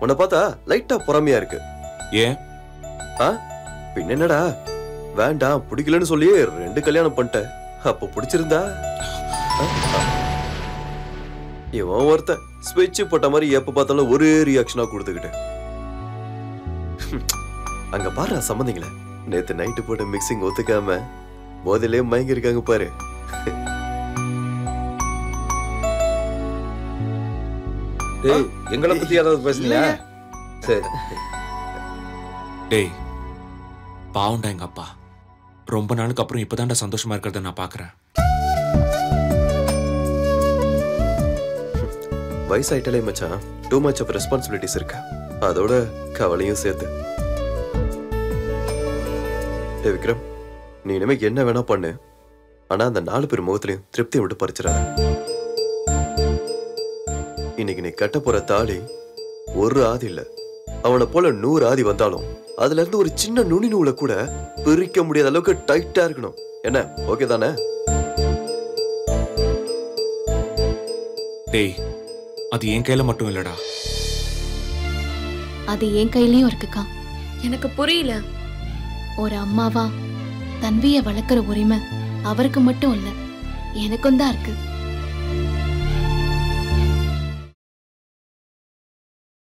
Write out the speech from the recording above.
உன்னை பார்த்தா லைட்டா பொறாமையா இருக்கு ஏன் பின்ன என்னடா வேண்டாம் பிடிக்கலன்னு சொல்லி ரெண்டு கல்யாணம் பண்ணிட்டேன் அப்ப பிடிச்சிருந்தா ஆ? இவன் ஒருத்தன் ஸ்விட்ச் போட்ட மாதிரி எப்ப பார்த்தாலும் ஒரே ரியாக்ஷனா கொடுத்துக்கிட்டு அங்க பாரு சம்மந்திங்களே நேத்து நைட்டு போட்ட மிக்சிங் ஒத்துக்காம போதிலே மயங்கி இருக்காங்க பாரு டேய் எங்களை பத்தி ஏதாவது பேசுனியா சரி டேய் பாவம்டா எங்க அப்பா ரொம்ப நாளுக்கு அப்புறம் இப்பதான்டா சந்தோஷமா இருக்கிறத நான் பாக்குறேன் வயசாயிட்டாலே மச்சான் டூ மச் ஆஃப் ரெஸ்பான்சிபிலிட்டிஸ் இருக்கு அதோட கவலையும் சேர்த்து டே விக்ரம் நீ இனிமே என்ன வேணா பண்ணு ஆனா அந்த நாலு பேர் முகத்திலையும் திருப்தியை விட்டு பறிச்சிடாத இன்னைக்கு நீ கட்ட போற தாலி ஒரு ஆதி இல்ல அவனை போல நூறு ஆதி வந்தாலும் அதுல இருந்து ஒரு சின்ன நுனி நூலை கூட பிரிக்க முடியாத அளவுக்கு டைட்டா இருக்கணும் என்ன ஓகே தானே டேய் அது என் கையில மட்டும் இல்லடா அது என் கையிலயும் இருக்குக்கா எனக்கு புரியல ஒரு அம்மாவா தன்விய வளர்க்குற உரிமை அவருக்கு மட்டும் இல்ல எனக்கும் தான் இருக்கு